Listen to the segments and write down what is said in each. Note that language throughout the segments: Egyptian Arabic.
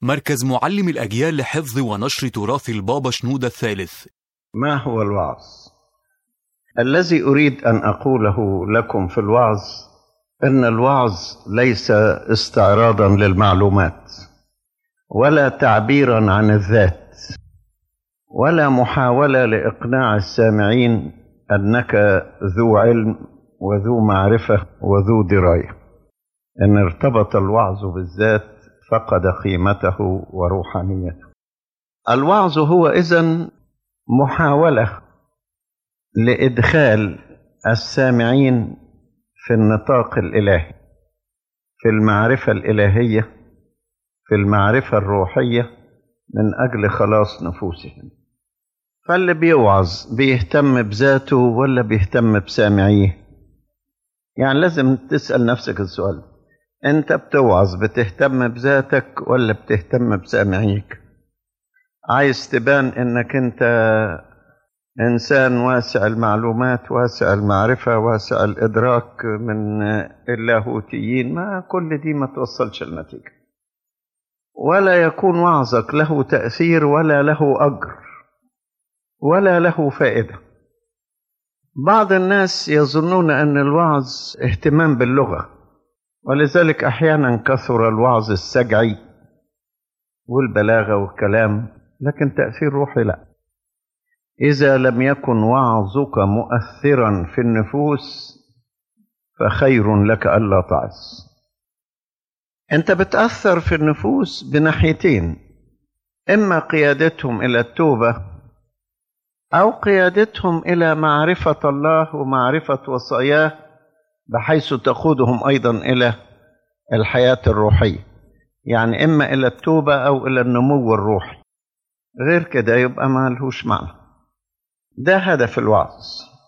مركز معلم الأجيال لحفظ ونشر تراث البابا شنودة الثالث ما هو الوعظ الذي اريد ان اقوله لكم في الوعظ ان الوعظ ليس استعراضا للمعلومات ولا تعبيرا عن الذات ولا محاوله لاقناع السامعين انك ذو علم وذو معرفه وذو درايه ان ارتبط الوعظ بالذات فقد قيمته وروحانيته الوعظ هو اذن محاوله لادخال السامعين في النطاق الالهي في المعرفه الالهيه في المعرفه الروحيه من اجل خلاص نفوسهم فاللي بيوعظ بيهتم بذاته ولا بيهتم بسامعيه يعني لازم تسال نفسك السؤال انت بتوعظ بتهتم بذاتك ولا بتهتم بسامعيك عايز تبان انك انت انسان واسع المعلومات واسع المعرفه واسع الادراك من اللاهوتيين ما كل دي ما توصلش النتيجه ولا يكون وعظك له تاثير ولا له اجر ولا له فائده بعض الناس يظنون ان الوعظ اهتمام باللغه ولذلك احيانا كثر الوعظ السجعي والبلاغه والكلام لكن تاثير روحي لا اذا لم يكن وعظك مؤثرا في النفوس فخير لك الا تعظ انت بتاثر في النفوس بناحيتين اما قيادتهم الى التوبه او قيادتهم الى معرفه الله ومعرفه وصاياه بحيث تقودهم ايضا الى الحياه الروحيه يعني اما الى التوبه او الى النمو الروحي غير كده يبقى ما لهوش معنى ده هدف الوعظ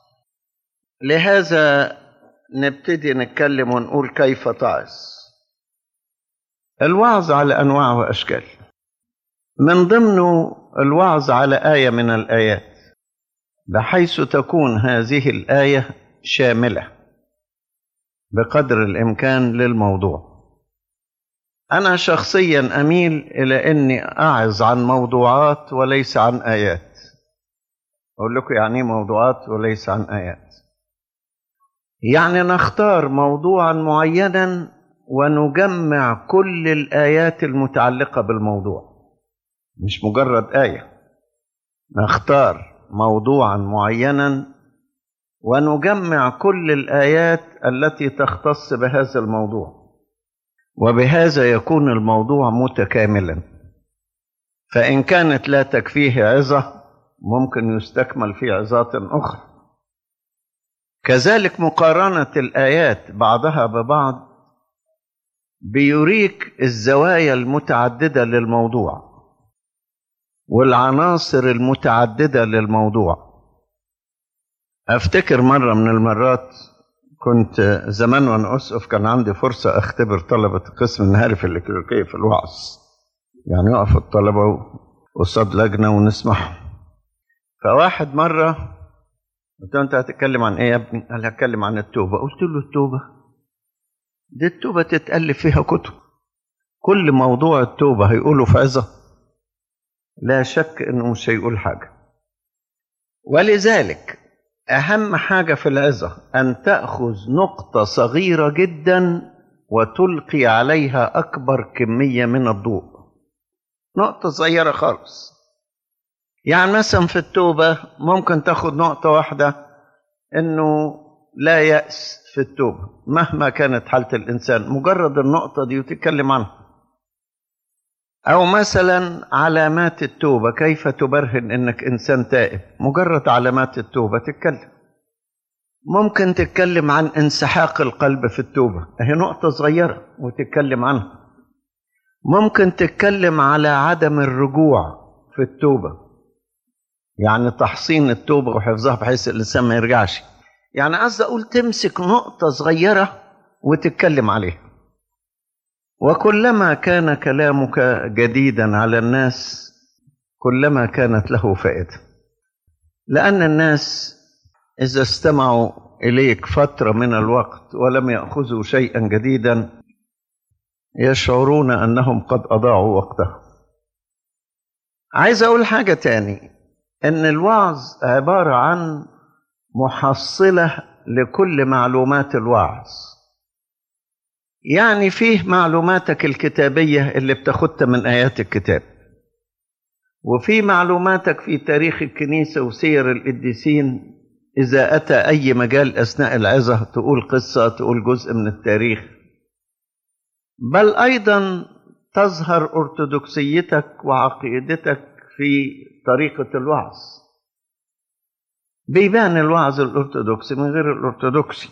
لهذا نبتدي نتكلم ونقول كيف تعظ الوعظ على انواع واشكال من ضمنه الوعظ على ايه من الايات بحيث تكون هذه الايه شامله بقدر الامكان للموضوع انا شخصيا اميل الى اني اعظ عن موضوعات وليس عن ايات اقول لكم يعني ايه موضوعات وليس عن ايات يعني نختار موضوعا معينا ونجمع كل الايات المتعلقه بالموضوع مش مجرد ايه نختار موضوعا معينا ونجمع كل الايات التي تختص بهذا الموضوع وبهذا يكون الموضوع متكاملا فان كانت لا تكفيه عظه ممكن يستكمل في عظات اخرى كذلك مقارنه الايات بعضها ببعض بيريك الزوايا المتعدده للموضوع والعناصر المتعدده للموضوع افتكر مره من المرات كنت زمان وانا اسقف كان عندي فرصه اختبر طلبه القسم النهاري في الكليريكيه في الوعظ يعني يقف الطلبه قصاد لجنه ونسمعهم فواحد مره قلت له انت هتتكلم عن ايه يا ابني؟ قال هتكلم عن التوبه قلت له التوبه دي التوبه تتالف فيها كتب كل موضوع التوبه هيقوله في عظه لا شك انه مش هيقول حاجه ولذلك اهم حاجه في العظه ان تاخذ نقطه صغيره جدا وتلقي عليها اكبر كميه من الضوء نقطه صغيره خالص يعني مثلا في التوبه ممكن تاخذ نقطه واحده انه لا ياس في التوبه مهما كانت حاله الانسان مجرد النقطه دي وتتكلم عنها أو مثلا علامات التوبة كيف تبرهن إنك إنسان تائب مجرد علامات التوبة تتكلم ممكن تتكلم عن انسحاق القلب في التوبة أهي نقطة صغيرة وتتكلم عنها ممكن تتكلم على عدم الرجوع في التوبة يعني تحصين التوبة وحفظها بحيث الإنسان ما يرجعش يعني قصدي أقول تمسك نقطة صغيرة وتتكلم عليها وكلما كان كلامك جديدا على الناس كلما كانت له فائده لان الناس اذا استمعوا اليك فتره من الوقت ولم ياخذوا شيئا جديدا يشعرون انهم قد اضاعوا وقتهم عايز اقول حاجة تاني ان الوعظ عبارة عن محصلة لكل معلومات الوعظ يعني فيه معلوماتك الكتابية اللي بتاخدها من آيات الكتاب وفي معلوماتك في تاريخ الكنيسة وسير القديسين إذا أتى أي مجال أثناء العظة تقول قصة تقول جزء من التاريخ بل أيضا تظهر أرثوذكسيتك وعقيدتك في طريقة الوعظ بيبان الوعظ الأرثوذكسي من غير الأرثوذكسي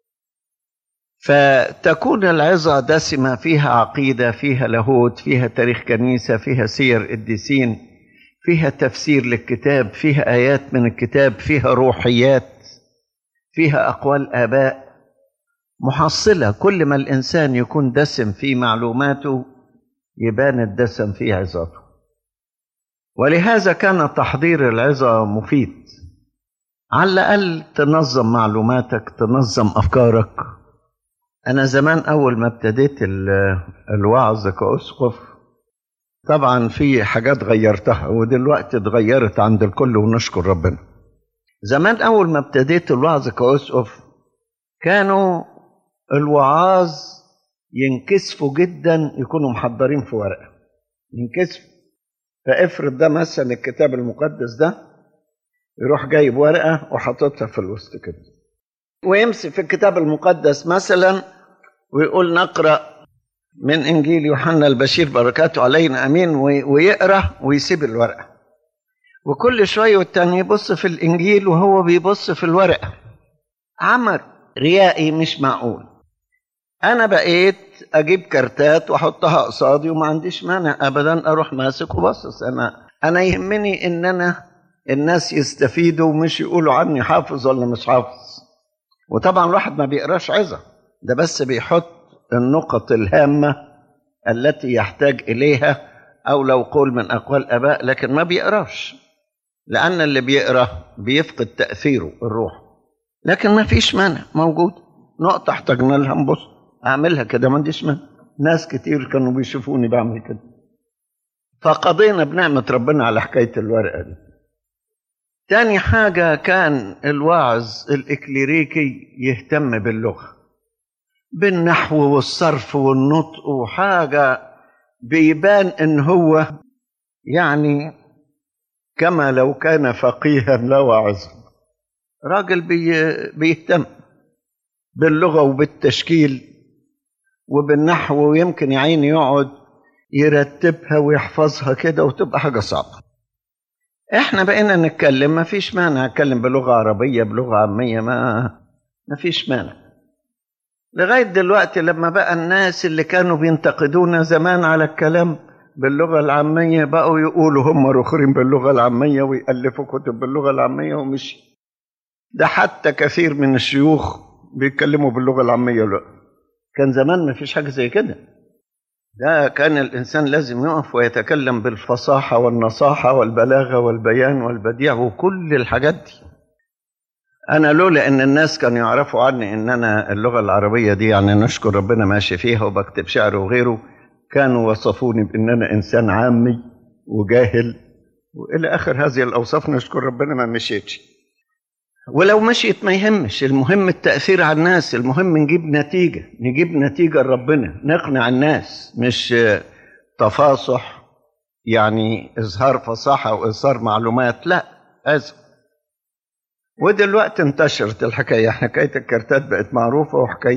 فتكون العظة دسمة فيها عقيدة فيها لاهوت فيها تاريخ كنيسة فيها سير قديسين فيها تفسير للكتاب فيها آيات من الكتاب فيها روحيات فيها أقوال آباء محصلة كل ما الإنسان يكون دسم في معلوماته يبان الدسم في عظاته ولهذا كان تحضير العظة مفيد على الأقل تنظم معلوماتك تنظم أفكارك أنا زمان أول ما ابتديت الوعظ كأسقف طبعا في حاجات غيرتها ودلوقتي اتغيرت عند الكل ونشكر ربنا زمان أول ما ابتديت الوعظ كأسقف كانوا الوعاظ ينكسفوا جدا يكونوا محضرين في ورقة ينكسفوا فافرض ده مثلا الكتاب المقدس ده يروح جايب ورقة وحاططها في الوسط كده ويمسك في الكتاب المقدس مثلا ويقول نقرأ من إنجيل يوحنا البشير بركاته علينا أمين ويقرأ ويسيب الورقة وكل شوية والتاني يبص في الإنجيل وهو بيبص في الورقة عمل ريائي مش معقول أنا بقيت أجيب كارتات وأحطها قصادي وما عنديش مانع أبدا أروح ماسك وبصص أنا أنا يهمني إن أنا الناس يستفيدوا ومش يقولوا عني حافظ ولا مش حافظ وطبعا الواحد ما بيقراش عظة ده بس بيحط النقط الهامة التي يحتاج إليها أو لو قول من أقوال آباء لكن ما بيقراش لأن اللي بيقرا بيفقد تأثيره الروح لكن ما فيش مانع موجود نقطة احتاجنا لها نبص أعملها كده ما عنديش مانع ناس كتير كانوا بيشوفوني بعمل كده فقضينا بنعمة ربنا على حكاية الورقة دي تاني حاجة كان الواعظ الإكليريكي يهتم باللغة بالنحو والصرف والنطق وحاجة بيبان إن هو يعني كما لو كان فقيها لا واعظا راجل بي بيهتم باللغة وبالتشكيل وبالنحو ويمكن يا عيني يقعد يرتبها ويحفظها كده وتبقى حاجة صعبة احنا بقينا نتكلم ما فيش مانع اتكلم بلغة عربية بلغة عامية ما ما فيش مانع لغاية دلوقتي لما بقى الناس اللي كانوا بينتقدونا زمان على الكلام باللغة العامية بقوا يقولوا هم رخرين باللغة العامية ويألفوا كتب باللغة العامية ومش ده حتى كثير من الشيوخ بيتكلموا باللغة العامية لا كان زمان ما فيش حاجة زي كده ده كان الإنسان لازم يقف ويتكلم بالفصاحة والنصاحة والبلاغة والبيان والبديع وكل الحاجات دي أنا لولا إن الناس كانوا يعرفوا عني إن أنا اللغة العربية دي يعني نشكر ربنا ماشي فيها وبكتب شعر وغيره كانوا وصفوني بإن أنا إنسان عامي وجاهل وإلى آخر هذه الأوصاف نشكر ربنا ما مشيتش ولو مشيت ما يهمش المهم التأثير على الناس المهم نجيب نتيجة نجيب نتيجة لربنا نقنع الناس مش تفاصح يعني إظهار فصاحة وإظهار معلومات لا هذا ودلوقتي انتشرت الحكاية حكاية الكارتات بقت معروفة وحكاية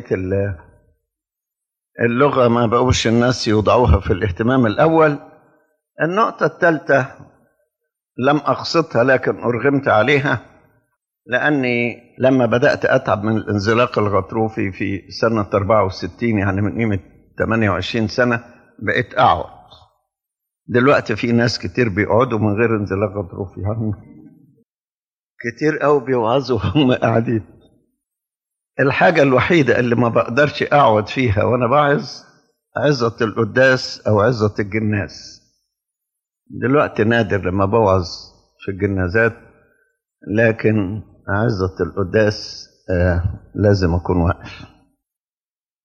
اللغة ما بقوش الناس يوضعوها في الاهتمام الأول النقطة الثالثة لم أقصدها لكن أرغمت عليها لأني لما بدأت أتعب من الانزلاق الغضروفي في سنة 64 يعني من قيمة 28 سنة بقيت أقعد دلوقتي في ناس كتير بيقعدوا من غير انزلاق غضروفي يعني كتير قوي بيوعظوا وهم قاعدين الحاجة الوحيدة اللي ما بقدرش أقعد فيها وأنا بعظ عظة القداس أو عظة الجناز دلوقتي نادر لما بوعظ في الجنازات لكن عزة القداس آه لازم أكون واقف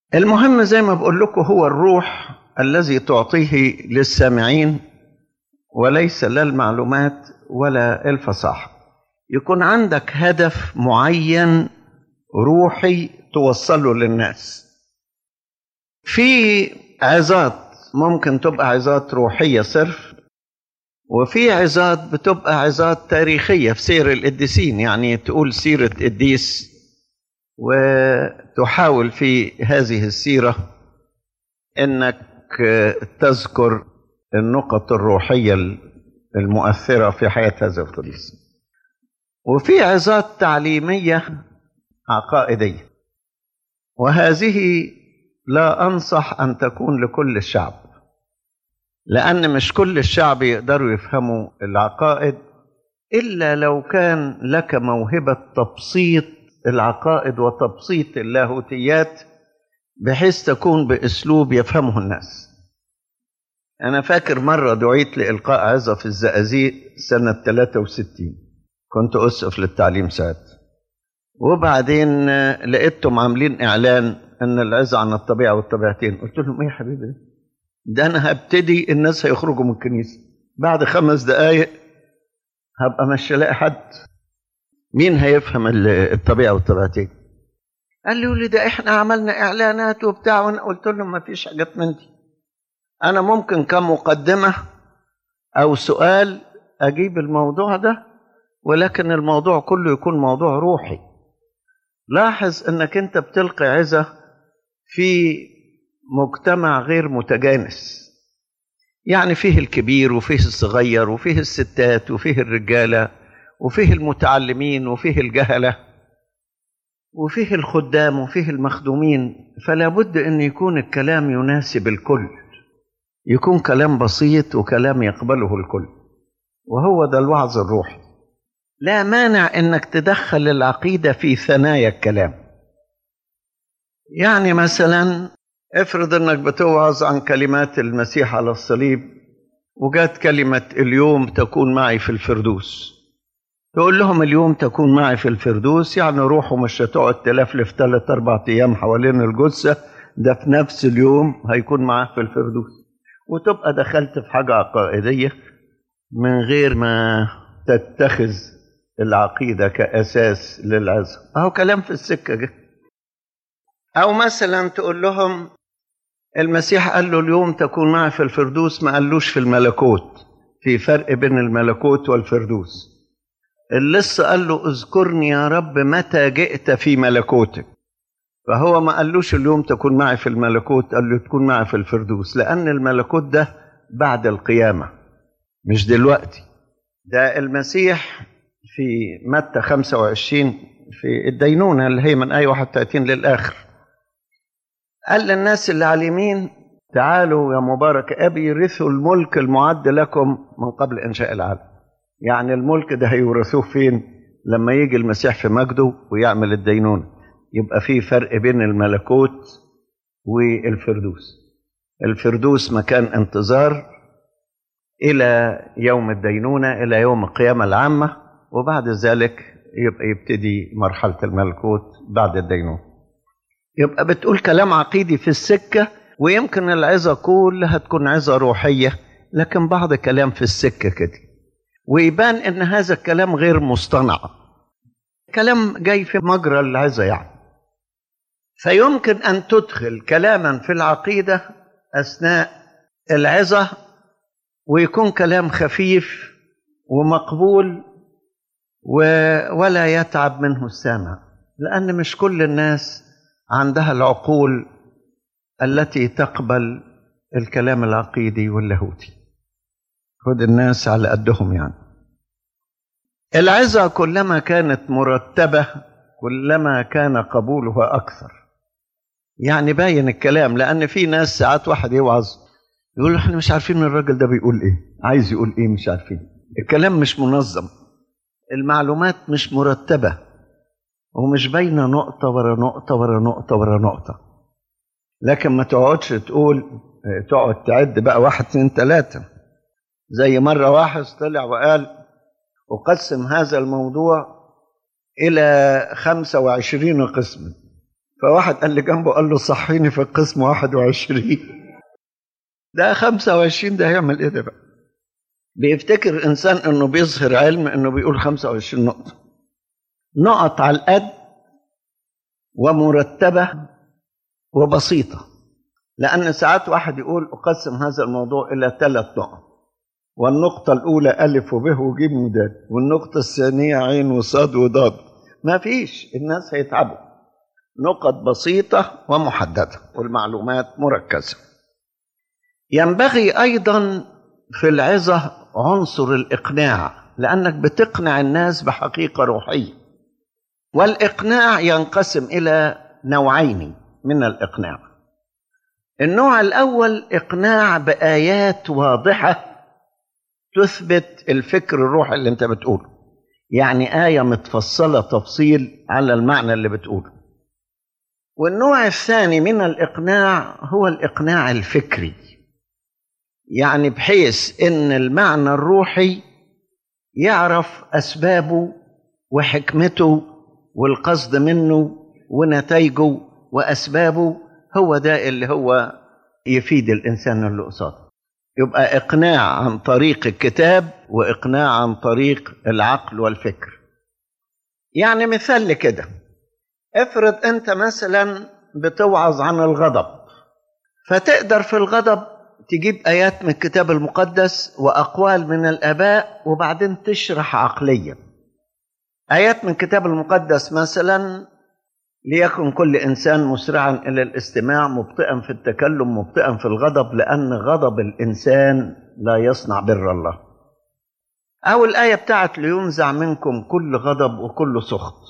المهم زي ما بقول لكم هو الروح الذي تعطيه للسامعين وليس لا المعلومات ولا الفصاحة يكون عندك هدف معين روحي توصله للناس في عظات ممكن تبقى عظات روحية صرف وفي عظات بتبقى عظات تاريخية في سير القديسين يعني تقول سيرة قديس وتحاول في هذه السيرة انك تذكر النقط الروحية المؤثرة في حياة هذا القديس وفي عظات تعليمية عقائدية وهذه لا أنصح أن تكون لكل الشعب لأن مش كل الشعب يقدروا يفهموا العقائد إلا لو كان لك موهبة تبسيط العقائد وتبسيط اللاهوتيات بحيث تكون بأسلوب يفهمه الناس أنا فاكر مرة دعيت لإلقاء عظة في الزقازيق سنة 63 كنت أسقف للتعليم ساعتها وبعدين لقيتهم عاملين إعلان أن العظة عن الطبيعة والطبيعتين قلت لهم إيه يا حبيبي ده أنا هبتدي الناس هيخرجوا من الكنيسة بعد خمس دقايق هبقى مش لاقي حد مين هيفهم الطبيعة والطبيعتين قال لي لي ده احنا عملنا اعلانات وبتاع وانا قلت لهم ما فيش حاجات من دي انا ممكن كمقدمه او سؤال اجيب الموضوع ده ولكن الموضوع كله يكون موضوع روحي لاحظ انك انت بتلقي عزه في مجتمع غير متجانس يعني فيه الكبير وفيه الصغير وفيه الستات وفيه الرجاله وفيه المتعلمين وفيه الجهله وفيه الخدام وفيه المخدومين فلا بد ان يكون الكلام يناسب الكل يكون كلام بسيط وكلام يقبله الكل وهو ده الوعظ الروحي لا مانع انك تدخل العقيده في ثنايا الكلام يعني مثلا افرض انك بتوعظ عن كلمات المسيح على الصليب وجات كلمه اليوم تكون معي في الفردوس تقول لهم اليوم تكون معي في الفردوس يعني روحوا مش هتقعد تلفلف ثلاث اربع ايام حوالين الجثه ده في نفس اليوم هيكون معاه في الفردوس وتبقى دخلت في حاجه عقائديه من غير ما تتخذ العقيده كاساس للعظه اهو كلام في السكه جه او مثلا تقول لهم المسيح قال له اليوم تكون معي في الفردوس ما قالوش في الملكوت في فرق بين الملكوت والفردوس اللص قال له اذكرني يا رب متى جئت في ملكوتك فهو ما قالوش اليوم تكون معي في الملكوت قال له تكون معي في الفردوس لأن الملكوت ده بعد القيامة مش دلوقتي ده المسيح في متى 25 في الدينونة اللي هي من آية 31 للآخر قال للناس اللي على اليمين تعالوا يا مبارك أبي يرثوا الملك المعد لكم من قبل إنشاء العالم يعني الملك ده هيورثوه فين لما يجي المسيح في مجده ويعمل الدينونة يبقى في فرق بين الملكوت والفردوس الفردوس مكان انتظار إلى يوم الدينونة إلى يوم القيامة العامة وبعد ذلك يبقى يبتدي مرحلة الملكوت بعد الدينونة يبقى بتقول كلام عقيدي في السكة ويمكن العظة كلها تكون عظة روحية لكن بعض كلام في السكة كده ويبان ان هذا الكلام غير مصطنع كلام جاي في مجرى العظة يعني فيمكن ان تدخل كلاما في العقيدة اثناء العظة ويكون كلام خفيف ومقبول ولا يتعب منه السامع لأن مش كل الناس عندها العقول التي تقبل الكلام العقيدي واللاهوتي خد الناس على قدهم يعني العظة كلما كانت مرتبة كلما كان قبولها أكثر يعني باين الكلام لأن في ناس ساعات واحد يوعظ يقول احنا مش عارفين الراجل ده بيقول ايه عايز يقول ايه مش عارفين الكلام مش منظم المعلومات مش مرتبة ومش باينة نقطة ورا نقطة ورا نقطة ورا نقطة لكن ما تقعدش تقول تقعد تعد بقى واحد اثنين ثلاثة زي مرة واحد طلع وقال أقسم هذا الموضوع إلى خمسة وعشرين قسما فواحد قال لي جنبه قال له صحيني في القسم واحد وعشرين ده خمسة وعشرين ده هيعمل إيه ده بقى بيفتكر إنسان إنه بيظهر علم إنه بيقول 25 نقطة نقط على القد ومرتبة وبسيطة لأن ساعات واحد يقول أقسم هذا الموضوع إلى ثلاث نقط والنقطة الأولى ألف وب وجيم ودال والنقطة الثانية عين وصاد وضاد ما فيش الناس هيتعبوا نقط بسيطة ومحددة والمعلومات مركزة ينبغي أيضا في العظة عنصر الإقناع لأنك بتقنع الناس بحقيقة روحية والإقناع ينقسم إلى نوعين من الإقناع النوع الأول إقناع بآيات واضحة تثبت الفكر الروحي اللي أنت بتقوله يعني آية متفصلة تفصيل على المعنى اللي بتقوله والنوع الثاني من الإقناع هو الإقناع الفكري يعني بحيث ان المعنى الروحي يعرف اسبابه وحكمته والقصد منه ونتائجه واسبابه هو ده اللي هو يفيد الانسان اللي قصاده يبقى اقناع عن طريق الكتاب واقناع عن طريق العقل والفكر يعني مثال لكده افرض انت مثلا بتوعظ عن الغضب فتقدر في الغضب تجيب آيات من الكتاب المقدس وأقوال من الآباء وبعدين تشرح عقليا آيات من الكتاب المقدس مثلا ليكن كل إنسان مسرعا إلى الاستماع مبطئا في التكلم مبطئا في الغضب لأن غضب الإنسان لا يصنع بر الله أو الآية بتاعت لينزع منكم كل غضب وكل سخط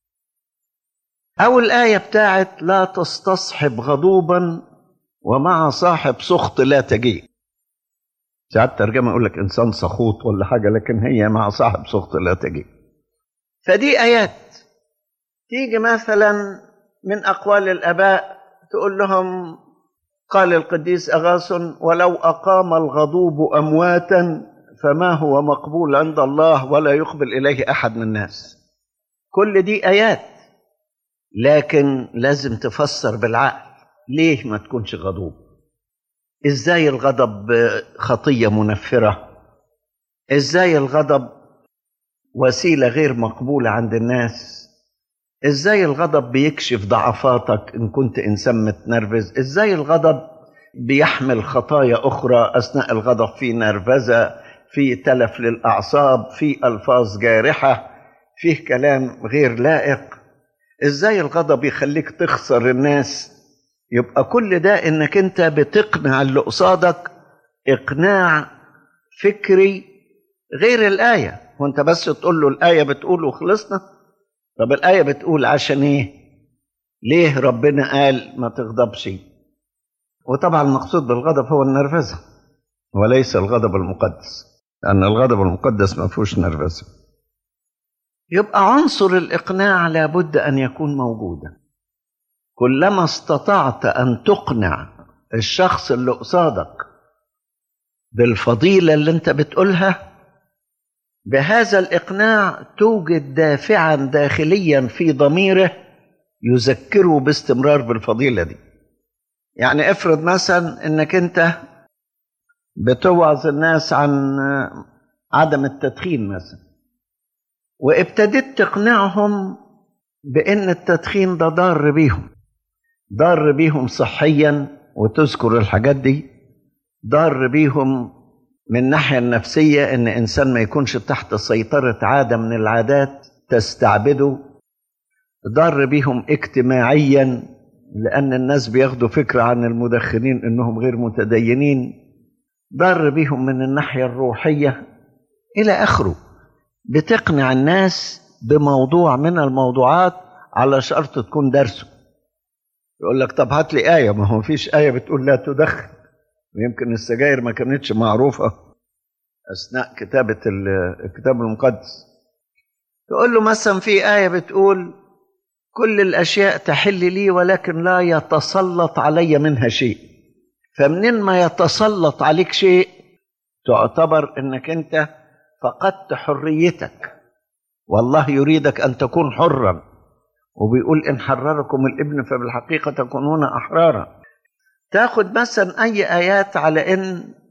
أو الآية بتاعت لا تستصحب غضوبا ومع صاحب سخط لا تجيء ساعات ترجمة يقول لك إنسان سخوط ولا حاجة لكن هي مع صاحب سخط لا تجيء فدي آيات تيجي مثلا من أقوال الآباء تقول لهم قال القديس أغاثن ولو أقام الغضوب أمواتا فما هو مقبول عند الله ولا يقبل إليه أحد من الناس كل دي آيات لكن لازم تفسر بالعقل ليه ما تكونش غضوب ازاي الغضب خطيه منفره ازاي الغضب وسيله غير مقبوله عند الناس ازاي الغضب بيكشف ضعفاتك ان كنت انسان متنرفز ازاي الغضب بيحمل خطايا اخرى اثناء الغضب في نرفزه في تلف للاعصاب في الفاظ جارحه فيه كلام غير لائق ازاي الغضب يخليك تخسر الناس يبقى كل ده انك انت بتقنع اللي قصادك اقناع فكري غير الايه وانت بس تقول له الايه بتقول وخلصنا طب الايه بتقول عشان ايه ليه ربنا قال ما تغضبش وطبعا المقصود بالغضب هو النرفزه وليس الغضب المقدس لان الغضب المقدس ما فيهوش نرفزه يبقى عنصر الاقناع لابد ان يكون موجودا كلما استطعت ان تقنع الشخص اللي قصادك بالفضيله اللي انت بتقولها بهذا الاقناع توجد دافعا داخليا في ضميره يذكره باستمرار بالفضيله دي يعني افرض مثلا انك انت بتوعظ الناس عن عدم التدخين مثلا وابتديت تقنعهم بان التدخين ده ضار بيهم ضار بيهم صحيا وتذكر الحاجات دي ضار بيهم من الناحية النفسية إن إنسان ما يكونش تحت سيطرة عادة من العادات تستعبده ضار بيهم اجتماعيا لأن الناس بياخدوا فكرة عن المدخنين إنهم غير متدينين ضار بيهم من الناحية الروحية إلى آخره بتقنع الناس بموضوع من الموضوعات على شرط تكون درسه يقول لك طب هات لي آية ما هو فيش آية بتقول لا تدخن ويمكن السجاير ما كانتش معروفة أثناء كتابة الكتاب المقدس تقول له مثلا في آية بتقول كل الأشياء تحل لي ولكن لا يتسلط علي منها شيء فمنين ما يتسلط عليك شيء تعتبر انك انت فقدت حريتك والله يريدك ان تكون حرا وبيقول ان حرركم الابن فبالحقيقه تكونون احرارا تاخد مثلا اي ايات على ان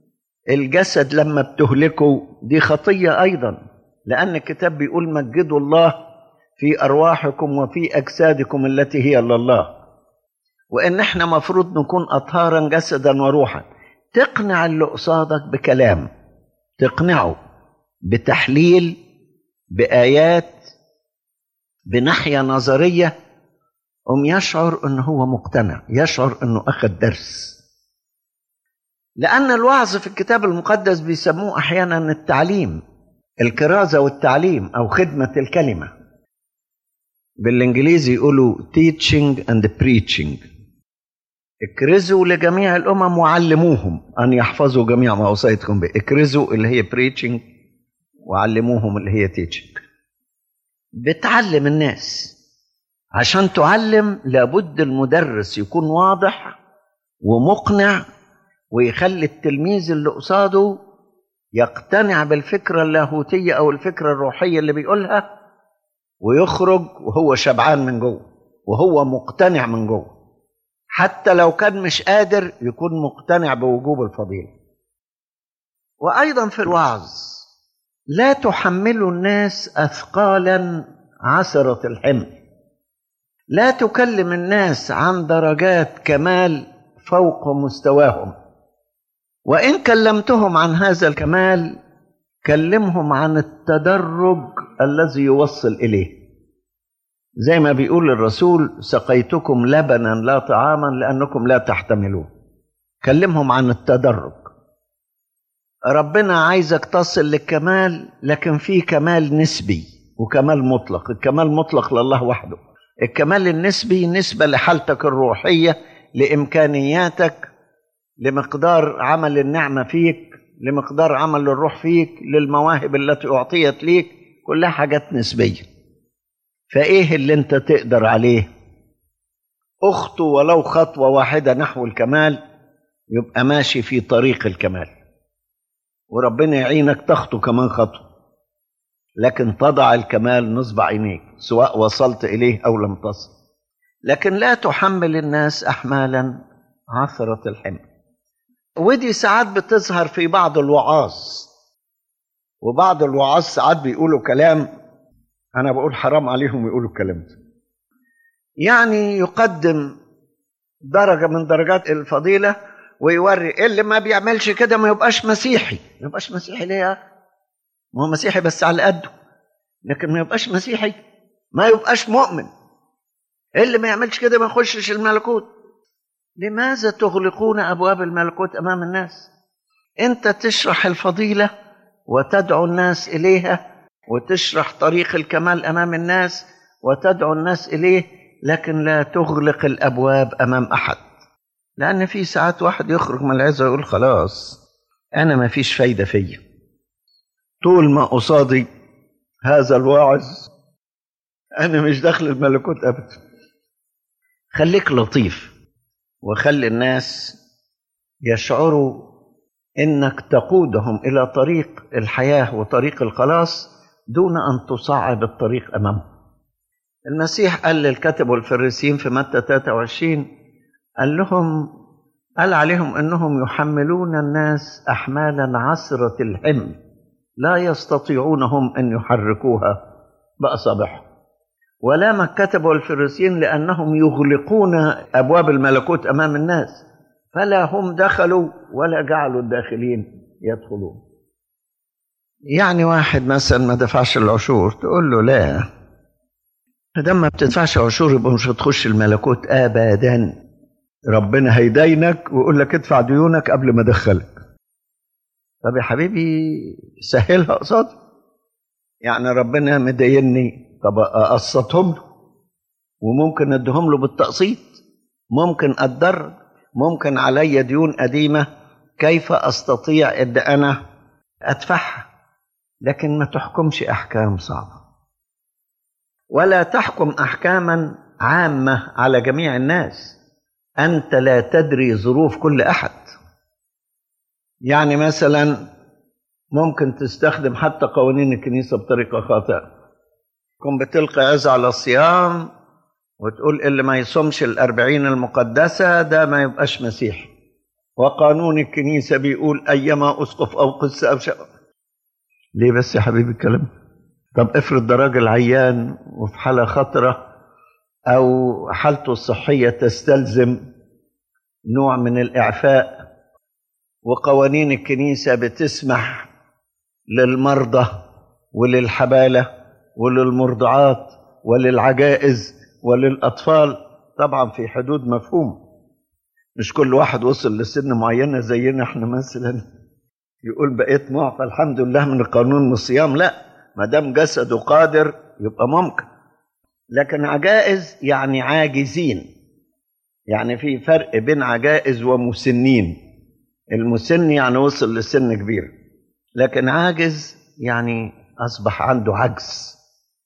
الجسد لما بتهلكه دي خطية أيضا لأن الكتاب بيقول مجدوا الله في أرواحكم وفي أجسادكم التي هي لله وإن إحنا مفروض نكون أطهارا جسدا وروحا تقنع اللي قصادك بكلام تقنعه بتحليل بآيات بناحية نظرية أم يشعر أنه هو مقتنع يشعر أنه أخذ درس لأن الوعظ في الكتاب المقدس بيسموه أحيانا التعليم الكرازة والتعليم أو خدمة الكلمة بالإنجليزي يقولوا teaching and preaching اكرزوا لجميع الأمم وعلموهم أن يحفظوا جميع ما أوصيتكم به اكرزوا اللي هي preaching وعلموهم اللي هي teaching بتعلم الناس عشان تعلم لابد المدرس يكون واضح ومقنع ويخلي التلميذ اللي قصاده يقتنع بالفكرة اللاهوتية أو الفكرة الروحية اللي بيقولها ويخرج وهو شبعان من جوه وهو مقتنع من جوه حتى لو كان مش قادر يكون مقتنع بوجوب الفضيلة وأيضا في الوعظ لا تحملوا الناس أثقالا عسرة الحمل لا تكلم الناس عن درجات كمال فوق مستواهم وإن كلمتهم عن هذا الكمال كلمهم عن التدرج الذي يوصل إليه زي ما بيقول الرسول سقيتكم لبنا لا طعاما لأنكم لا تحتملون كلمهم عن التدرج ربنا عايزك تصل للكمال لكن في كمال نسبي وكمال مطلق الكمال مطلق لله وحده الكمال النسبي نسبة لحالتك الروحية لإمكانياتك لمقدار عمل النعمة فيك لمقدار عمل الروح فيك للمواهب التي أعطيت ليك كلها حاجات نسبية فإيه اللي أنت تقدر عليه أخطو ولو خطوة واحدة نحو الكمال يبقى ماشي في طريق الكمال وربنا يعينك تخطو كمان خطوة لكن تضع الكمال نصب عينيك سواء وصلت إليه أو لم تصل لكن لا تحمل الناس أحمالا عثرة الحمل ودي ساعات بتظهر في بعض الوعاظ وبعض الوعاظ ساعات بيقولوا كلام أنا بقول حرام عليهم يقولوا الكلام ده يعني يقدم درجة من درجات الفضيلة ويوري اللي ما بيعملش كده ما يبقاش مسيحي ما يبقاش مسيحي ليه يا أخي؟ ما هو مسيحي بس على قده لكن ما يبقاش مسيحي ما يبقاش مؤمن اللي ما يعملش كده ما يخشش الملكوت لماذا تغلقون ابواب الملكوت امام الناس انت تشرح الفضيله وتدعو الناس اليها وتشرح طريق الكمال امام الناس وتدعو الناس اليه لكن لا تغلق الابواب امام احد لان في ساعات واحد يخرج من العزه ويقول خلاص انا ما فيش فايده فيا طول ما قصادي هذا الواعظ انا مش داخل الملكوت ابدا خليك لطيف وخلي الناس يشعروا انك تقودهم الى طريق الحياه وطريق الخلاص دون ان تصعب الطريق امامهم المسيح قال للكتب والفريسيين في متى 23 قال لهم قال عليهم انهم يحملون الناس احمالا عسره الحمل لا يستطيعونهم ان يحركوها باصابعهم ولام الكتب والفريسيين لانهم يغلقون ابواب الملكوت امام الناس فلا هم دخلوا ولا جعلوا الداخلين يدخلون يعني واحد مثلا ما دفعش العشور تقول له لا دام ما بتدفعش عشور يبقى مش هتخش الملكوت ابدا ربنا هيدينك ويقول لك ادفع ديونك قبل ما ادخلك طب يا حبيبي سهلها قصاد يعني ربنا مديني طب اقسطهم له وممكن اديهم له بالتقسيط ممكن اتدرج ممكن علي ديون قديمه كيف استطيع ان انا ادفعها لكن ما تحكمش احكام صعبه ولا تحكم احكاما عامه على جميع الناس انت لا تدري ظروف كل احد يعني مثلا ممكن تستخدم حتى قوانين الكنيسة بطريقة خاطئة تكون بتلقي عز على الصيام وتقول اللي ما يصومش الأربعين المقدسة ده ما يبقاش مسيحي وقانون الكنيسة بيقول أيما أسقف أو قس أو شيء ليه بس يا حبيبي الكلام طب افرض ده راجل عيان وفي حالة خطرة أو حالته الصحية تستلزم نوع من الإعفاء وقوانين الكنيسة بتسمح للمرضى وللحبالة وللمرضعات وللعجائز وللأطفال طبعا في حدود مفهوم مش كل واحد وصل لسن معينة زينا احنا مثلا يقول بقيت معفى الحمد لله من القانون من الصيام لا ما دام جسده قادر يبقى ممكن لكن عجائز يعني عاجزين يعني في فرق بين عجائز ومسنين المسن يعني وصل لسن كبير لكن عاجز يعني أصبح عنده عجز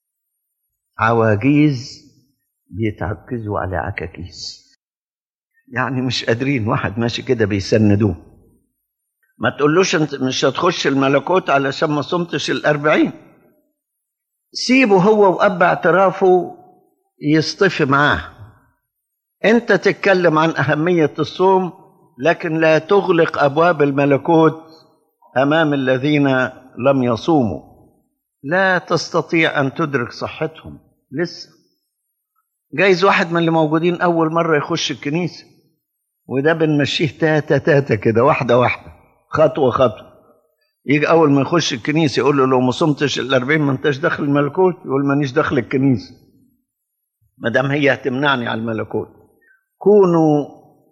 عواجيز بيتعكزوا على عكاكيز يعني مش قادرين واحد ماشي كده بيسندوه ما تقولوش انت مش هتخش الملكوت علشان ما صمتش الأربعين سيبه هو وأب اعترافه يصطفي معاه انت تتكلم عن أهمية الصوم لكن لا تغلق أبواب الملكوت أمام الذين لم يصوموا لا تستطيع أن تدرك صحتهم لسه جايز واحد من اللي موجودين أول مرة يخش الكنيسة وده بنمشيه تاتا تاتا كده واحدة واحدة خطوة خطوة يجي أول ما يخش الكنيسة يقول له لو ما صمتش الأربعين ما انتش داخل الملكوت يقول مانيش داخل الكنيسة ما دام هي هتمنعني على الملكوت كونوا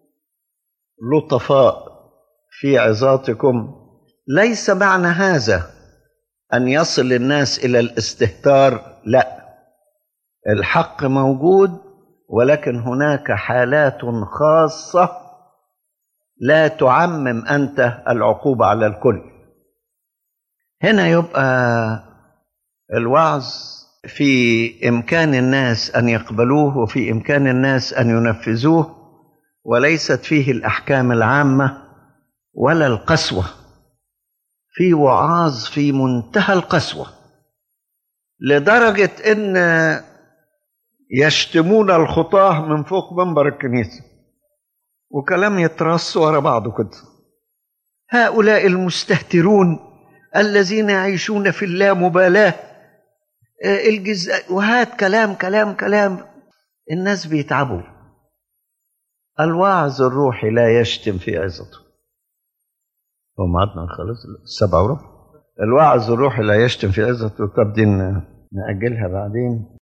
لطفاء في عظاتكم ليس معنى هذا أن يصل الناس إلى الاستهتار لا الحق موجود ولكن هناك حالات خاصة لا تعمم أنت العقوبة على الكل هنا يبقى الوعظ في إمكان الناس أن يقبلوه وفي إمكان الناس أن ينفذوه وليست فيه الأحكام العامة ولا القسوة في وعاظ في منتهى القسوة لدرجة إن يشتمون الخطاة من فوق منبر الكنيسة وكلام يترص ورا بعضه كده هؤلاء المستهترون الذين يعيشون في اللامبالاة الجز... وهات كلام كلام كلام الناس بيتعبوا الواعظ الروحي لا يشتم في عظته هم عدنا خلاص السبعة وربع الواعظ الروحي لا يشتم في عظته طب دي نأجلها بعدين